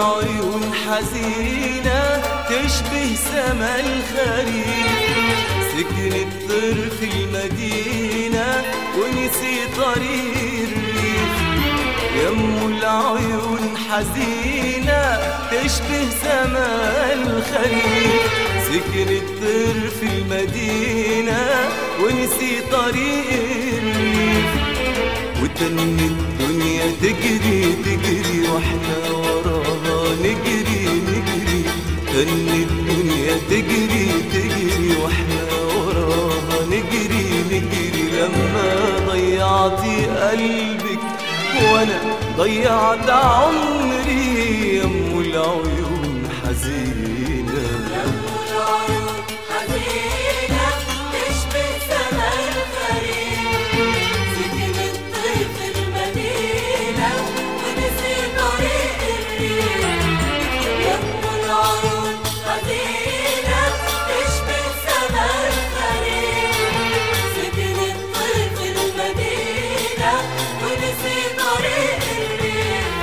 العيون حزينة تشبه سما الخريف سكن الطير في المدينة ونسي طريق الريف يم العيون حزينة تشبه سما الخريف سكن الطير في المدينة ونسي طريق الريف وتن الدنيا تجري تجري واحنا وراها نجري نجري تن الدنيا تجري تجري واحنا وراها نجري نجري لما ضيعتي قلبك وانا ضيعت عمري يم العيون حزينه العيون حزينة تشبه سما الخريف سكن الطير في المدينة ونسي طريق الريف يم العيون حزينة تشبه سما الخريف سكن الطير في المدينة ونسي طريق الريف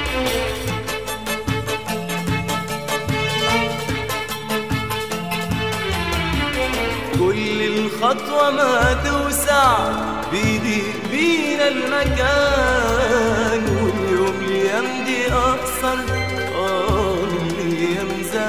كل الخطوة ما توسع بيدي بينا المكان واليوم اليوم دي أقصر آه من الأيام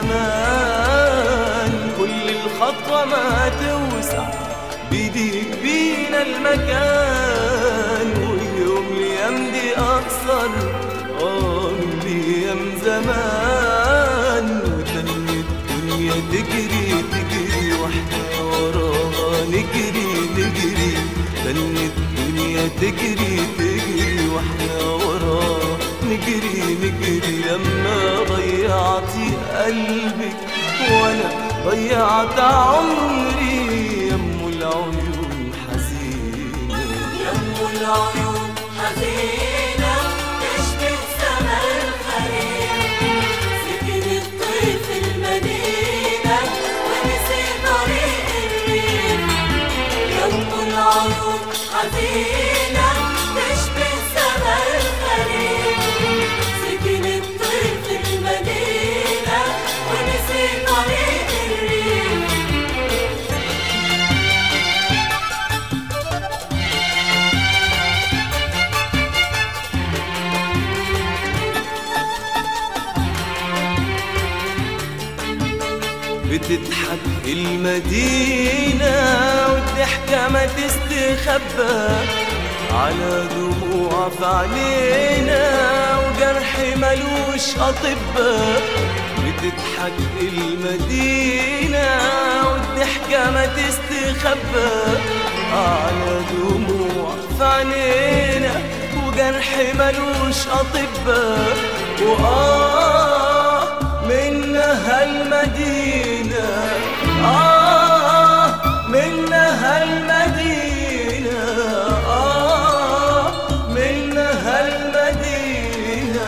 زمان كل الخطوة ما توسع بيدي بينا المكان واليوم اليوم دي أقصر آه من الأيام زمان وتن الدنيا تجري تجري واحنا وراها نجري نجري تن الدنيا تجري تجري واحنا وراها نجري نجري لما ضيعتي قلبك وانا ضيعت عمري يم العيون حزينه يم العيون حزينة تشبه سما الخريف سكن الطير في المدينة ونسي طريق الريف يم العيون حزينة تشبه سما الخريف سكن الطير في المدينة ونسي طريق الريف بتضحك المدينة والضحكة ما تستخبى على دموع في عينينا وجرح ملوش أطباء بتضحك المدينة والضحكة ما تستخبى على دموع في عينينا وجرح ملوش أطباء وآه منها المدينة آه منها المدينة آه منها المدينة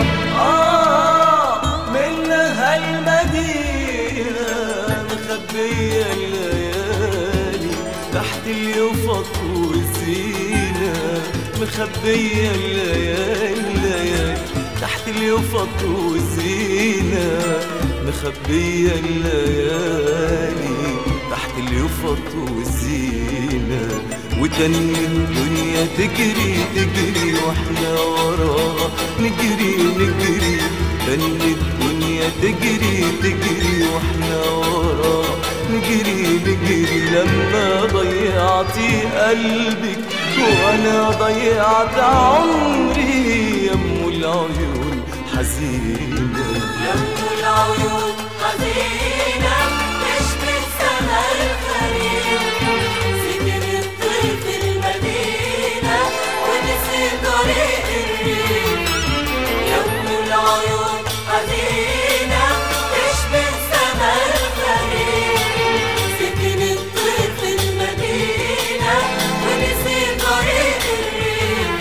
آه منها المدينة مخبية الليالي تحت اليفط والزينة مخبية الليالي الليالي تحت اليفط والزينة مخبية الليالي تحت اليفط والزينة وتن الدنيا تجري تجري واحنا وراها نجري نجري تن الدنيا تجري تجري واحنا وراها نجري نجري لما ضيعتي قلبك وانا ضيعت عمري يم العيون حزينه يم العيون حزينة تشبه سما الخريف سكن الطير في المدينة ونسي طريق الريف يم العيون حزينة تشبه سما الخريف سكن الطير في المدينة ونسي طريق الريف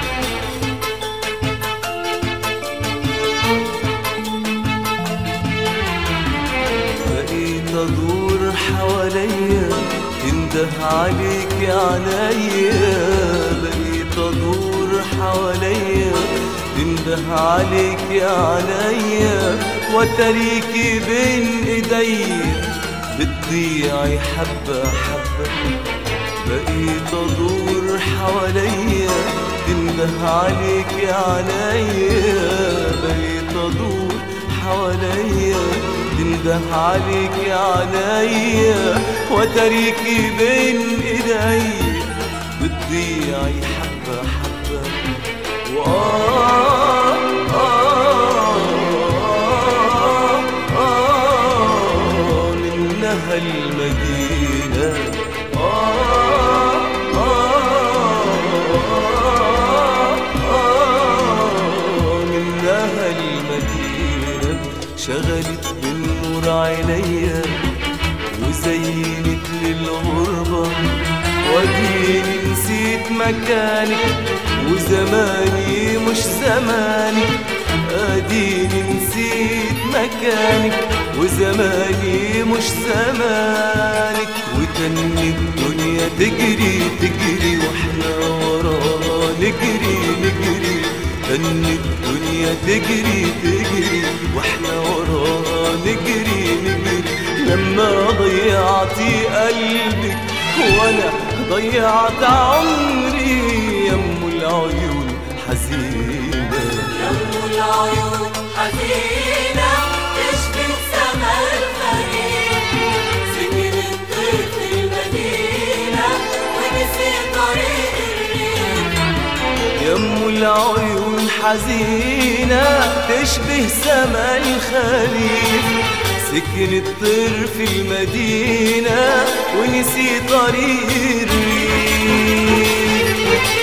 بقيت ادور حواليا تنده عليك عينيا بقيت ادور حواليا تنده تنده عليك يا عينيا وتريكي بين ايديا بتضيعي حبة حبة بقيت ادور حواليا تنده عليك يا عينيا بقيت ادور حواليا تنده عليك يا عينيا وتريكي بين ايديا بتضيعي حبة حبة وآه آه آه آه منها المدينة آه آه آه منها المدينة شغلت بالنور عينيا وزينت للغربة وديني نسيت مكانك وزماني مش زمانك اديني نسيت مكانك وزماني مش زمانك وتن الدنيا تجري تجري واحنا وراها نجري نجري تن الدنيا تجري تجري واحنا وراها نجري نجري لما ضيعتي قلبك وانا ضيعت عمري يم العيون حزينة يوم العيون حزينة تشبه سما الخريف سكن الطير في المدينة ونسي طريق الريف يم العيون حزينة تشبه سما الخريف سكن الطير في المدينة ونسي طريق الريف